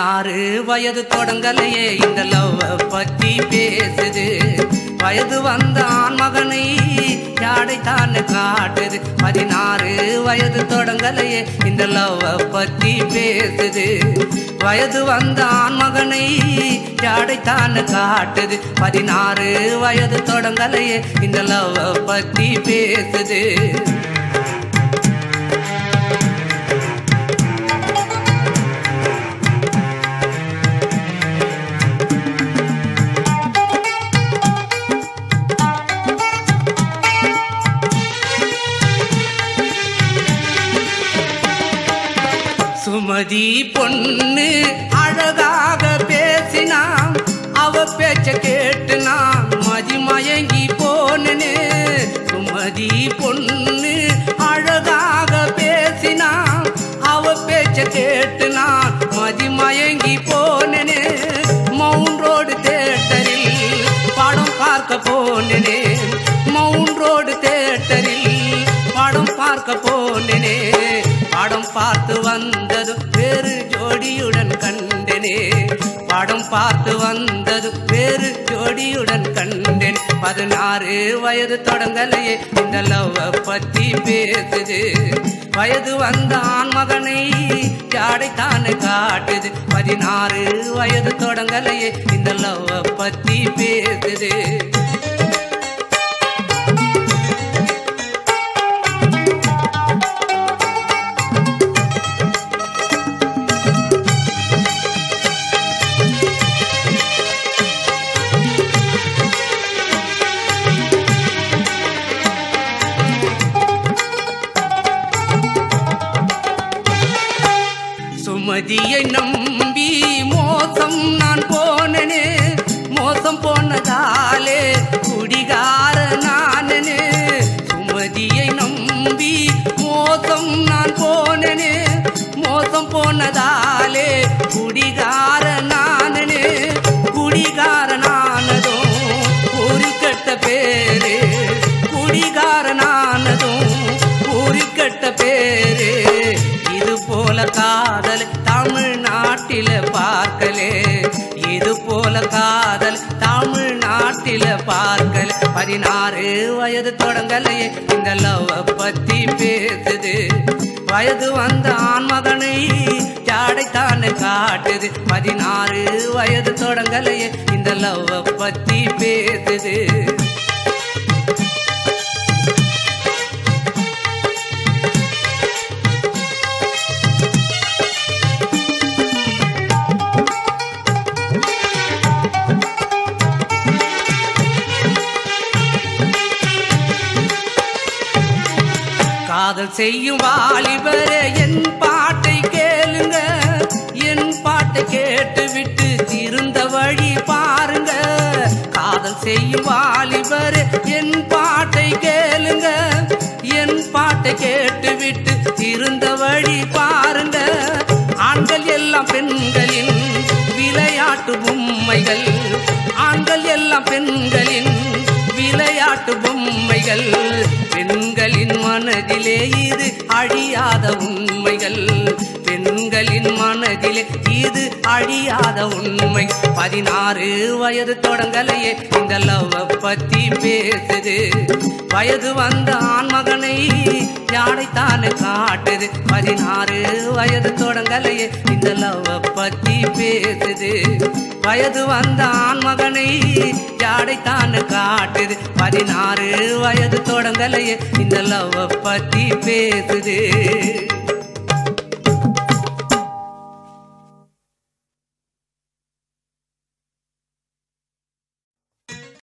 பதினாறு வயது தொடங்கலையே இந்த லவ் பத்தி பேசுது வயது வந்த ஆண் மகனை யாடைத்தான் காட்டுது பதினாறு வயது தொடங்கலையே இந்த லவ் பத்தி பேசுது வயது வந்த ஆண் மகனை யாடைத்தான் காட்டுது பதினாறு வயது தொடங்கலையே இந்த லவ் பத்தி பேசுது சுமதி பொண்ணு அழகாக பேசினான் அவ பேச்ச கேட்டு நான் மதிமயங்கி போனேனே சுமதி பொண்ணு அழகாக பேசினான் அவ பேச்ச கேட்டு நான் மதிமயங்கி போனேனே மவுண்ட் ரோடு தேட்டரில் படம் பார்க்க போனேனே மவுண்ட் ரோடு தேட்டரில் படம் பார்க்க போனேனே படம் பார்த்து வந்தது வேறு ஜோடியுடன் கண்டனே படம் பார்த்து வந்தது வேறு ஜோடியுடன் கண்டேன் பதினாறு வயது தொடங்கலையே இந்த லவ் பத்தி பேசுது வயது வந்த ஆண் மகனை ஜாடைத்தானே காட்டுது பதினாறு வயது தொடங்கலையே இந்த லவ் பத்தி பேசுது சுமதியை நம்பி மோசம் நான் போனனே மோசம் போனதாலே குடிகார நானனே சுமதியை நம்பி மோசம் நான் போனனே மோசம் போனதாலே குடிகார நானனே குடிகார நானதும் ஒரு கெட்ட பேரு குடிகார நானதும் ஒரு கெட்ட பேரு இது போல காதல் தமிழ்நாட்டில பார்க்கலே இது போல காதல் தமிழ்நாட்டில பார்க்கல பதினாறு வயது தொடங்கலையே இந்த லவ் பத்தி பேசுது வயது வந்த ஆண் மகனை ஜாடைத்தானே காட்டுது பதினாறு வயது தொடங்கலையே இந்த லவ் பத்தி பேசுது காதல் செய்யும் வாலிபரே என் பாட்டை கேளுங்க என் பாட்டை கேட்டு விட்டு திருந்த வழி பாருங்க காதல் செய்யும் வாலிபரே என் பாட்டை கேளுங்க என் பாட்டை கேட்டு விட்டு திருந்த வழி பாருங்க ஆண்கள் எல்லாம் பெண்களின் விளையாட்டு பொம்மைகள் ஆண்கள் எல்லாம் பெண்களின் விளையாட்டு பொம்மைகள் பெண்களின் மனதிலே இது அழியாத உண்மைகள் பெண்களின் மனதிலே இது அழியாத உண்மை பதினாறு வயது தொடங்கலையே இந்த லவ் பத்தி பேசுது வயது வந்த ஆண் மகனை யாடைத்தானே காட்டுது பதினாறு வயது தொடங்கலையே இந்த லவ் பத்தி பேசுது வயது வந்த ஆண் மகனை யாடைத்தானே காட்டுது பதினாறு வயது தொடங்கலையே இந்த லவ் பத்தி பேசுது